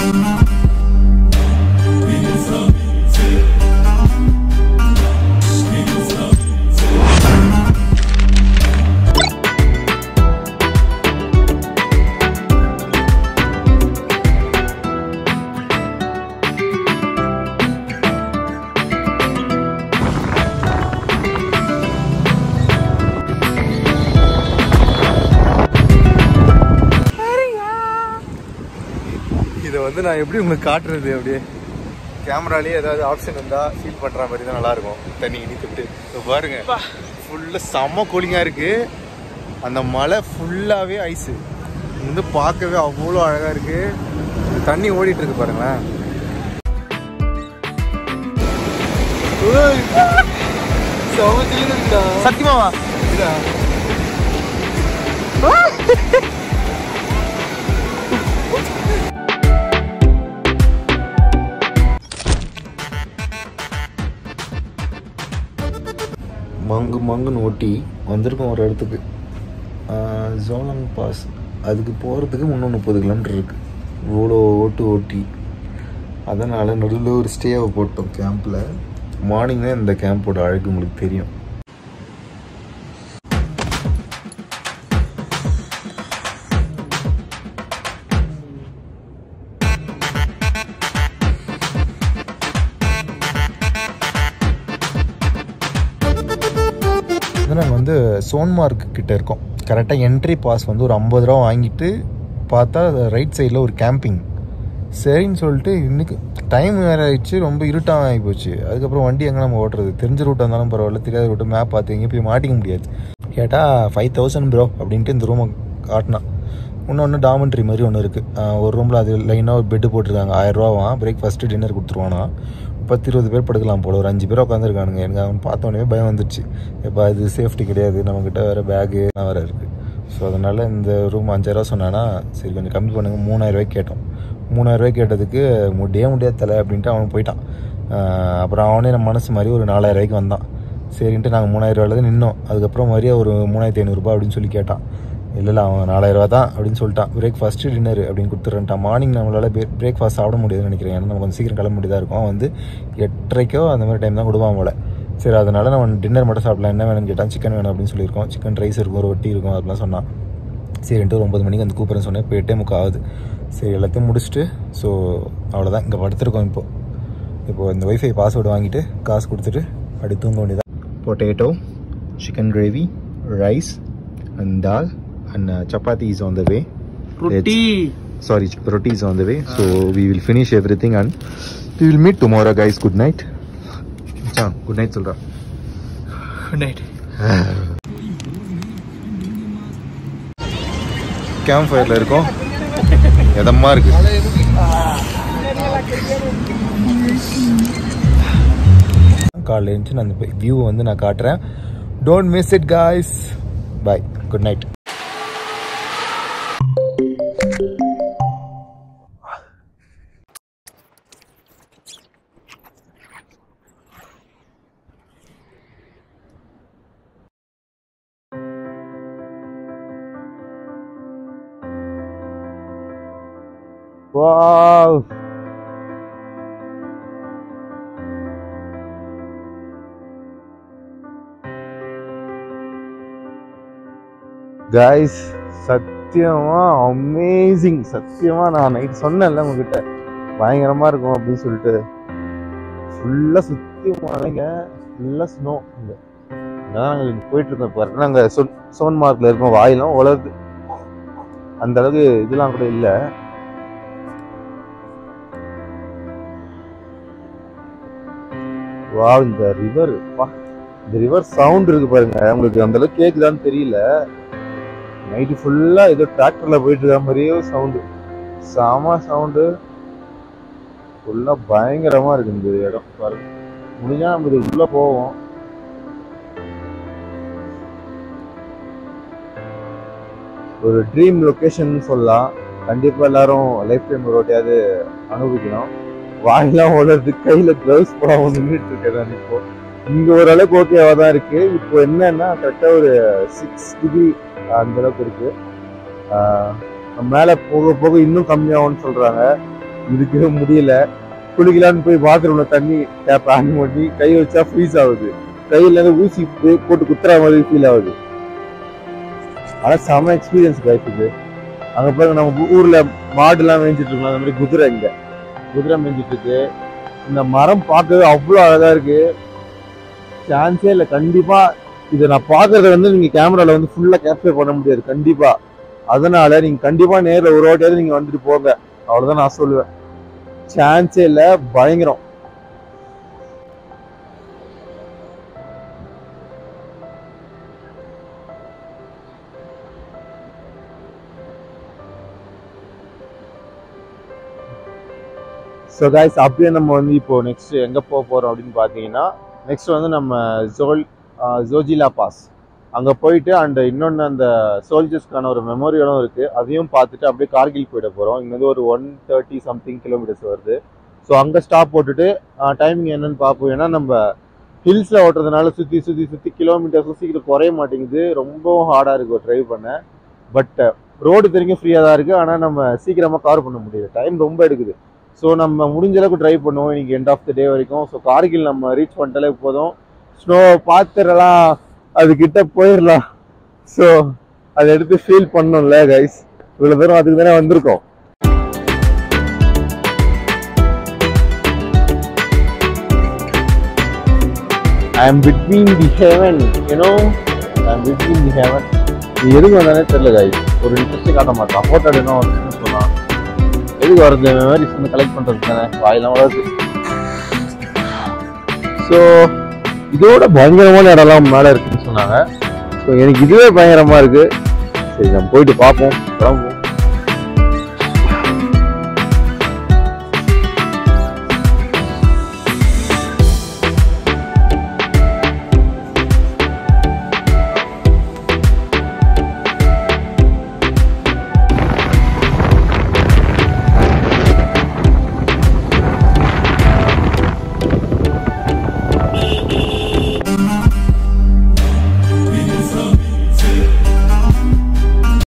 இதை வந்து நான் எப்படி உங்களுக்கு காட்டுறது அப்படியே கேமராலேயே ஏதாவது ஆப்ஷன் இருந்தால் ஃபீல் பண்ணுற மாதிரி தான் நல்லாயிருக்கும் தண்ணி இனித்துட்டு இப்போ பாருங்க ஃபுல்லாக செம்ம கூலிங்காக இருக்குது அந்த மலை ஃபுல்லாகவே ஐஸு வந்து பார்க்கவே அவ்வளோ அழகாக இருக்குது தண்ணி ஓடிட்டு இருக்கு பாருங்களேன் சத்தியமாவா மங்கு மங்குன்னு ஓட்டி வந்திருக்கோம் ஒரு இடத்துக்கு ஜோலங் பாஸ் அதுக்கு போகிறதுக்கு முந்நூறு முப்பது கிலோமீட்டர் இருக்குது இவ்வளோ ஓட்டு ஓட்டி அதனால் நடுவில் ஒரு ஸ்டேவை போட்டோம் கேம்பில் மார்னிங் தான் இந்த கேம்போட அழகு உங்களுக்கு தெரியும் நாங்கள் வந்து சோன்மார்க் கிட்ட இருக்கோம் கரெக்டாக என்ட்ரி பாஸ் வந்து ஒரு ஐம்பது ரூபா வாங்கிட்டு பார்த்தா ரைட் சைடில் ஒரு கேம்பிங் சரின்னு சொல்லிட்டு இன்னைக்கு டைம் வேறு ஆயிடுச்சு ரொம்ப இருட்டாக ஆகி போச்சு அதுக்கப்புறம் வண்டி எங்கே நம்ம ஓட்டுறது தெரிஞ்ச ரூட்டாக இருந்தாலும் பரவாயில்ல தெரியாத ரூட்டு மேப் பார்த்து எங்கேயும் போய் மாட்டிக்க முடியாது கேட்டால் ஃபைவ் தௌசண்ட் ப்ரோ அப்படின்ட்டு இந்த ரூமை காட்டினான் இன்னொன்று டாமெண்ட்ரி மாதிரி ஒன்று இருக்குது ஒரு ரூமில் அது லைனாக ஒரு பெட்டு போட்டிருக்காங்க ஆயிரரூவாவான் பிரேக்ஃபாஸ்ட்டு டின்னர் கொடுத்துருவானா பத்து இருபது பேர் படுக்கலாம் போல ஒரு அஞ்சு பேர் உட்காந்துருக்கானுங்க எனக்கு அவன் பார்த்த உடனே பயம் வந்துடுச்சு இப்போ அது சேஃப்டி கிடையாது நம்மக்கிட்ட வேறு பேகு வேறு இருக்குது ஸோ அதனால் இந்த ரூம் அஞ்சாயிரரூவா சொன்னானா சரி கொஞ்சம் கம்மி பண்ணுங்க மூணாயிரரூவாய்க்கு கேட்டோம் மூணாயிரரூவாய்க்கு கேட்டதுக்கு முடியே முடியாது தலை அப்படின்ட்டு அவன் போயிட்டான் ஆஹ் அப்புறம் அவனே நம்ம மனசு மாதிரி ஒரு நாலாயிரரூவாய்க்கு வந்தான் சரின்ட்டு நாங்கள் மூணாயிரரூவாயில் தான் நின்னோம் அதுக்கப்புறம் மாதிரியே ஒரு மூணாயிரத்தி ஐநூறுரூபா அப்படின்னு சொல்லி கேட்டான் இல்லை இல்லை அவன் நாலாயிரரூவா தான் அப்படின்னு சொல்லிட்டான் பிரேக்ஃபாஸ்ட்டு டின்னர் அப்படின்னு கொடுத்துட்றான்ட்டான் மார்னிங் நம்மளால் பிரேக்ஃபாஸ்ட் சாப்பிட முடியாதுன்னு நினைக்கிறேன் ஏன்னா நம்ம கொஞ்சம் சீக்கிரம் கிளம்ப முடியதா இருக்கும் அவன் வந்து எட்டரைக்கோ அந்த மாதிரி டைம் தான் கொடுப்பான் போல சரி அதனால நம்ம டின்னர் மட்டும் சாப்பிடலாம் என்ன வேணும்னு கேட்டான் சிக்கன் வேணும் அப்படின்னு சொல்லியிருக்கோம் சிக்கன் ரைஸ் இருக்கும் ஒரு ரொட்டி இருக்கும் அதெல்லாம் சொன்னான் சரின்ட்டு ஒரு ஒம்பது மணிக்கு வந்து கூப்பிட்றேன்னு சொன்னேன் இப்போ எட்டே முக்கால் ஆகுது சரி எல்லாத்தையும் முடிச்சுட்டு ஸோ அவ்வளோதான் இங்கே படுத்துருக்கோம் இப்போது இப்போது இந்த ஒய்ஃபை பாஸ்வேர்டு வாங்கிட்டு காசு கொடுத்துட்டு அப்படி தூங்க வேண்டியதான் potato chicken gravy rice and dal and chapati is on the way roti sorry roti is on the way so we will finish everything and we will meet tomorrow guys good night மச்சான் good night சொல்றா good night camp ஃபயர்ல இருக்கோம் எதமா இருக்கு காலைல எழுந்துச்சு நான் அந்த வியூ வந்து நான் காட்டுறேன் don't miss it guys bye good night Wow. Guys சத்தியமா அமேசிங் சத்தியமா நான் நைட் சொன்னேன்ல உங்ககிட்ட பயங்கரமா இருக்கும் அப்படின்னு சொல்லிட்டு ஃபுல்லா சுத்தி மலைங்க ஃபுல்லா ஸ்னோ இங்க இங்கதான் நாங்க போயிட்டு இருக்கோம் இப்போ கரெக்டாக நாங்கள் சோன் சோன்மார்க்ல இருக்கோம் வாயெல்லாம் உலருது அந்த அளவுக்கு இதெல்லாம் கூட இல்லை வா இந்த ரிவர் இந்த ரிவர் சவுண்ட் இருக்கு பாருங்க உங்களுக்கு அந்த அளவுக்கு கேக்குதான்னு தெரியல நைட்டு ஃபுல்லா ஏதோ டிராக்டர்ல போயிட்டு இருக்க மாதிரியே சவுண்டு செம சவுண்டு ஃபுல்லா பயங்கரமா இருக்கு இந்த இடம் பாருங்க முடிஞ்சா நம்ம இது உள்ள போவோம் ஒரு ட்ரீம் லொகேஷன் சொல்லலாம் கண்டிப்பா எல்லாரும் லைஃப் டைம் ஒரு வாட்டியாவது அனுபவிக்கணும் வாயெல்லாம் ஓடுறது கையில கிளவுஸ் போடாம நின்றுட்டு இருக்கேன் நான் இப்போ இங்க ஓரளவுக்கு ஓகேவா தான் இருக்கு இப்போ என்னன்னா கரெக்டா ஒரு சிக்ஸ் டிகிரி அந்த அளவுக்கு இருக்கு ஆஹ் மேல போக போக இன்னும் கம்மியாகும்னு சொல்றாங்க இதுக்கே முடியல குளிக்கலான்னு போய் பாத்ரூம்ல தண்ணி டேப் ஆன் பண்ணி கை வச்சா ஃப்ரீஸ் ஆகுது கையில இருந்து ஊசி போய் போட்டு குத்துற மாதிரி ஃபீல் ஆகுது ஆனா செம எக்ஸ்பீரியன்ஸ் கைஸ் இது அங்க பாருங்க நம்ம ஊர்ல மாடுலாம் மேய்ஞ்சிட்டு இருக்கோம் அந்த மாதிரி குதிரை இங்க குதிரை மேய்ஞ்சிட்டு இருக்கு இந்த மரம் பார்க்கவே அவ்வளோ அழகா இருக்கு சான்ஸே இல்லை கண்டிப்பா இதை நான் பார்க்கறத வந்து நீங்க கேமரால வந்து ஃபுல்லா கேப்சர் பண்ண முடியாது கண்டிப்பா அதனால நீங்க கண்டிப்பா நேர்ல ஒரு வாட்டியாவது நீங்க வந்துட்டு போங்க அவ்வளவுதான் நான் சொல்லுவேன் சான்ஸே இல்ல பயங்கரம் ஸோ கைஸ் அப்படியே நம்ம வந்து இப்போ நெக்ஸ்ட் எங்க போக போறோம் அப்படின்னு பார்த்தீங்கன்னா நெக்ஸ்ட் வந்து நம்ம ஜோல் ஜோஜிலா பாஸ் அங்க போயிட்டு அண்ட் இன்னொன்று அந்த சோல்ஜர்ஸ்க்கான ஒரு மெமோரியலும் இருக்கு அதையும் பார்த்துட்டு அப்படியே கார்கில் போயிட போறோம் இங்க வந்து ஒரு ஒன் தேர்ட்டி சம்திங் கிலோமீட்டர்ஸ் வருது ஸோ அங்க ஸ்டாப் போட்டுட்டு டைமிங் என்னன்னு பார்ப்போம் ஏன்னா நம்ம ஹில்ஸ்ல ஓட்டுறதுனால சுத்தி சுத்தி சுத்தி கிலோமீட்டர்ஸும் சீக்கிரம் குறைய மாட்டேங்குது ரொம்பவும் ஹார்டா இருக்கு டிரைவ் பண்ண பட் ரோடு தெரியும் ஃப்ரீயாக தான் இருக்கு ஆனால் நம்ம சீக்கிரமா கவர் பண்ண முடியல டைம் ரொம்ப எடுக்குது ஸோ நம்ம முடிஞ்ச அளவுக்கு ட்ரை பண்ணுவோம் இன்னைக்கு எண்ட் ஆஃப் த டே வரைக்கும் ஸோ கார்கில் நம்ம ரீச் பண்ணிட்டாலே போதும் ஸ்னோ பார்த்துடலாம் அது கிட்ட போயிடலாம் ஸோ அதை எடுத்து ஃபீல் பண்ணோம்ல கைஸ் இவ்வளோ தூரம் அதுக்கு தானே வந்திருக்கோம் I am between the heaven you know I am between the heaven நீ எதுக்கு வந்தானே தெரியல கைஸ் ஒரு இன்ட்ரெஸ்ட் காட்ட மாட்டான் ஃபோட்டோ எடுக்கணும் ஒரு business பண்ணலாம் எதுக்கு வரது மெமரிஸ் வந்து கலெக்ட் பண்ணுறது தானே வாயிலாம் வளருது ஸோ இதோட பயங்கரமான இடம்லாம் மேலே இருக்குன்னு சொன்னாங்க ஸோ எனக்கு இதுவே பயங்கரமாக இருக்கு சரி நம்ம போயிட்டு பார்ப்போம் கிளம்புவோம்